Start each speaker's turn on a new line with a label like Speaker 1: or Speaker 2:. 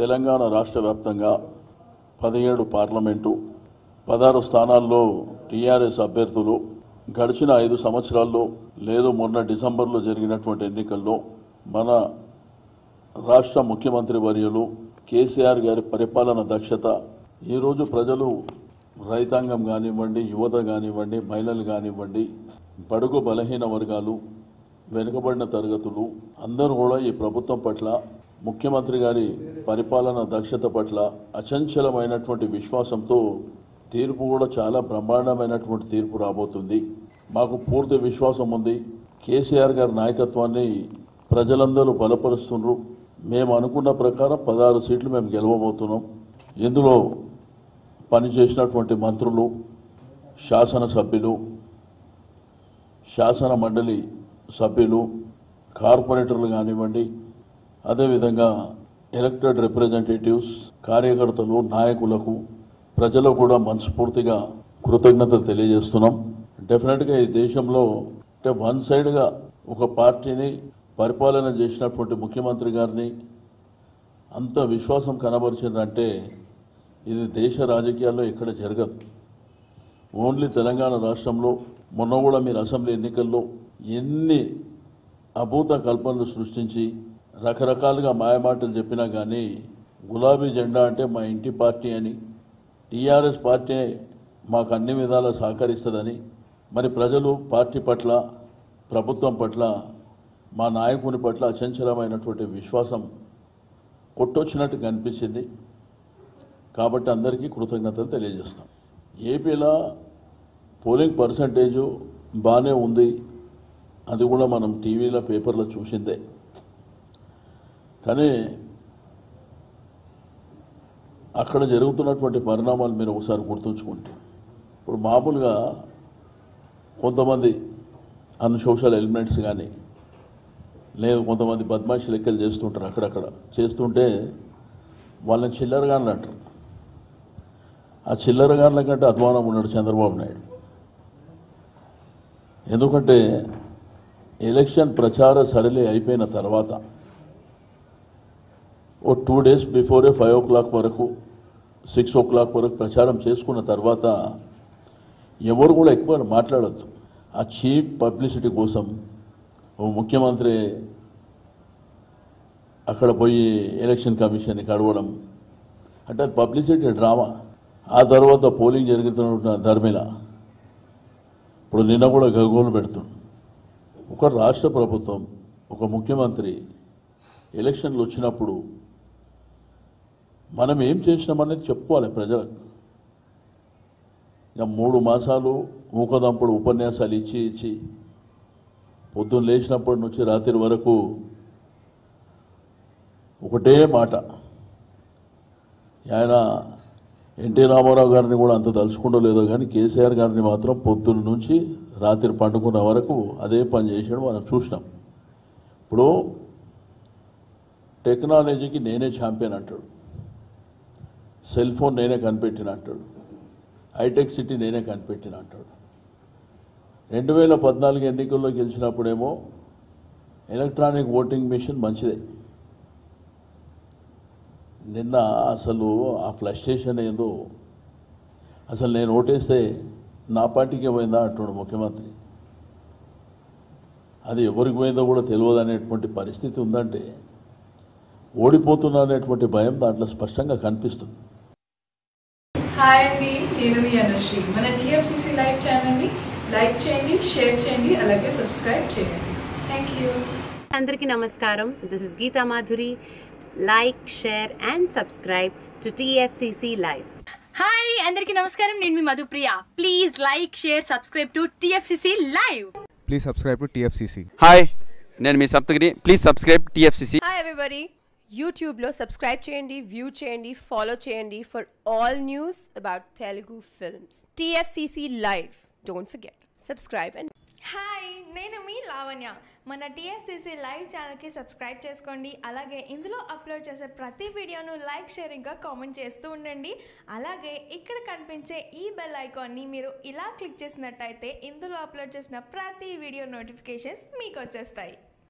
Speaker 1: తెలంగాణ రాష్ట్ర వ్యాప్తంగా పదిహేడు పార్లమెంటు పదహారు స్థానాల్లో టీఆర్ఎస్ అభ్యర్థులు గడిచిన ఐదు సంవత్సరాల్లో లేదు మొన్న డిసెంబర్లో జరిగినటువంటి ఎన్నికల్లో మన రాష్ట్ర ముఖ్యమంత్రి వర్యులు కేసీఆర్ గారి పరిపాలన దక్షత ఈరోజు ప్రజలు రైతాంగం కానివ్వండి యువత కానివ్వండి మహిళలు కానివ్వండి బడుగు బలహీన వర్గాలు వెనుకబడిన తరగతులు అందరూ కూడా ఈ ప్రభుత్వం పట్ల ముఖ్యమంత్రి గారి పరిపాలన దక్షత పట్ల అచంచలమైనటువంటి విశ్వాసంతో తీర్పు కూడా చాలా బ్రహ్మాండమైనటువంటి తీర్పు రాబోతుంది మాకు పూర్తి విశ్వాసం ఉంది కేసీఆర్ గారి నాయకత్వాన్ని ప్రజలందరూ బలపరుస్తున్నారు మేము అనుకున్న ప్రకారం పదహారు సీట్లు మేము గెలవబోతున్నాం ఇందులో పనిచేసినటువంటి మంత్రులు శాసనసభ్యులు శాసన మండలి సభ్యులు కార్పొరేటర్లు కానివ్వండి అదేవిధంగా ఎలక్టెడ్ రిప్రజెంటేటివ్స్ కార్యకర్తలు నాయకులకు ప్రజలకు కూడా మనస్ఫూర్తిగా కృతజ్ఞతలు తెలియజేస్తున్నాం డెఫినెట్గా ఈ దేశంలో అంటే వన్ సైడ్గా ఒక పార్టీని పరిపాలన చేసినటువంటి ముఖ్యమంత్రి గారిని అంత విశ్వాసం కనబరిచిందంటే ఇది దేశ రాజకీయాల్లో ఎక్కడ జరగదు ఓన్లీ తెలంగాణ రాష్ట్రంలో మొన్న కూడా మీరు అసెంబ్లీ ఎన్నికల్లో ఎన్ని అభూత కల్పనలు సృష్టించి రకరకాలుగా మాయమాటలు చెప్పినా కానీ గులాబీ జెండా అంటే మా ఇంటి పార్టీ అని టీఆర్ఎస్ పార్టీ మాకు అన్ని విధాలా సహకరిస్తుందని మరి ప్రజలు పార్టీ పట్ల ప్రభుత్వం పట్ల మా నాయకుని పట్ల అచంచలమైనటువంటి విశ్వాసం కొట్టొచ్చినట్టు కనిపించింది కాబట్టి అందరికీ కృతజ్ఞతలు తెలియజేస్తాం ఏపీలో పోలింగ్ పర్సంటేజు బాగానే ఉంది అది కూడా మనం టీవీలో పేపర్లో చూసిందే కానీ అక్కడ జరుగుతున్నటువంటి పరిణామాలు మీరు ఒకసారి గుర్తుంచుకుంటే ఇప్పుడు మామూలుగా కొంతమంది అన్సోషల్ ఎలిమెంట్స్ కానీ లేదు కొంతమంది బద్మాషి లెక్కలు చేస్తుంటారు అక్కడక్కడ చేస్తుంటే వాళ్ళని చిల్లరగాన్లు అంటారు ఆ చిల్లరగాన్ల కంటే అధ్వానం ఉన్నాడు చంద్రబాబు నాయుడు ఎందుకంటే ఎలక్షన్ ప్రచార సరళి అయిపోయిన తర్వాత ఓ two days before five o'clock వరకు సిక్స్ ఓ క్లాక్ వరకు ప్రచారం చేసుకున్న తర్వాత ఎవరు కూడా ఎక్కువ మాట్లాడద్దు ఆ చీప్ పబ్లిసిటీ కోసం ఓ ముఖ్యమంత్రి అక్కడ పోయి ఎలక్షన్ కమిషన్ని కడవడం అంటే అది పబ్లిసిటీ డ్రామా ఆ తర్వాత పోలింగ్ జరుగుతున్న ధర్మిల ఇప్పుడు నిన్న కూడా గగోలు పెడుతుంది ఒక రాష్ట్ర ప్రభుత్వం ఒక ముఖ్యమంత్రి ఎలక్షన్లు వచ్చినప్పుడు మనం ఏం చేసినామనేది చెప్పుకోవాలి ప్రజలకు ఇక మూడు మాసాలు ఊకదంపుడు ఉపన్యాసాలు ఇచ్చి ఇచ్చి పొద్దున్న లేచినప్పటి నుంచి రాత్రి వరకు ఒకటే మాట ఆయన ఎన్టీ రామారావు గారిని కూడా అంత తలుచుకుంటూ లేదో కానీ కేసీఆర్ గారిని మాత్రం పొద్దున్న నుంచి రాత్రి పండుకున్న వరకు అదే పని చేసాడు మనం చూసినాం ఇప్పుడు టెక్నాలజీకి నేనే ఛాంపియన్ అంటాడు సెల్ ఫోన్ నేనే కనిపెట్టిన అంటాడు హైటెక్ సిటీ నేనే కనిపెట్టిన అంటాడు రెండు వేల పద్నాలుగు ఎన్నికల్లో గెలిచినప్పుడేమో ఎలక్ట్రానిక్ ఓటింగ్ మిషన్ మంచిదే నిన్న అసలు ఆ ఫ్లస్ట్రేషన్ ఏదో అసలు నేను ఓటేస్తే నా పార్టీకే పోయిందా అంటున్నాడు ముఖ్యమంత్రి అది ఎవరికి పోయిందో కూడా తెలియదు అనేటువంటి పరిస్థితి ఉందంటే ఓడిపోతున్నా అనేటువంటి భయం దాంట్లో స్పష్టంగా కనిపిస్తుంది
Speaker 2: హాయ్ అండి నేను మీ అనుశ్రీ మన డిఎఫ్సిసి లైవ్ ఛానల్ని లైక్ చేయండి షేర్ చేయండి అలాగే సబ్స్క్రైబ్ చేయండి థ్యాంక్ యూ
Speaker 3: అందరికీ నమస్కారం this is Geetha Madhuri like share and subscribe to TFCC live
Speaker 4: hi అందరికీ నమస్కారం నేను మీ Madhupriya please like share subscribe to TFCC live
Speaker 5: Please subscribe to TFCC.
Speaker 6: Hi నేను మీ Saptagiri please subscribe TFCC
Speaker 7: hi everybody యూట్యూబ్లో సబ్స్క్రైబ్ చేయండి వ్యూ చేయండి ఫాలో చేయండి for all news about Telugu films TFCC live don't forget subscribe and
Speaker 8: hi నేను మీ లావణ్య మన TSCC live ఛానల్కి సబ్స్క్రైబ్ చేసుకోండి అలాగే ఇందులో అప్లోడ్ చేసే ప్రతి వీడియోను లైక్ షేరింగ్గా కామెంట్ చేస్తూ ఉండండి అలాగే ఇక్కడ కనిపించే ఈ బెల్ ఐకాన్ని మీరు ఇలా క్లిక్ చేసినట్టయితే ఇందులో అప్లోడ్ చేసిన ప్రతి వీడియో నోటిఫికేషన్స్ మీకు వచ్చేస్తాయి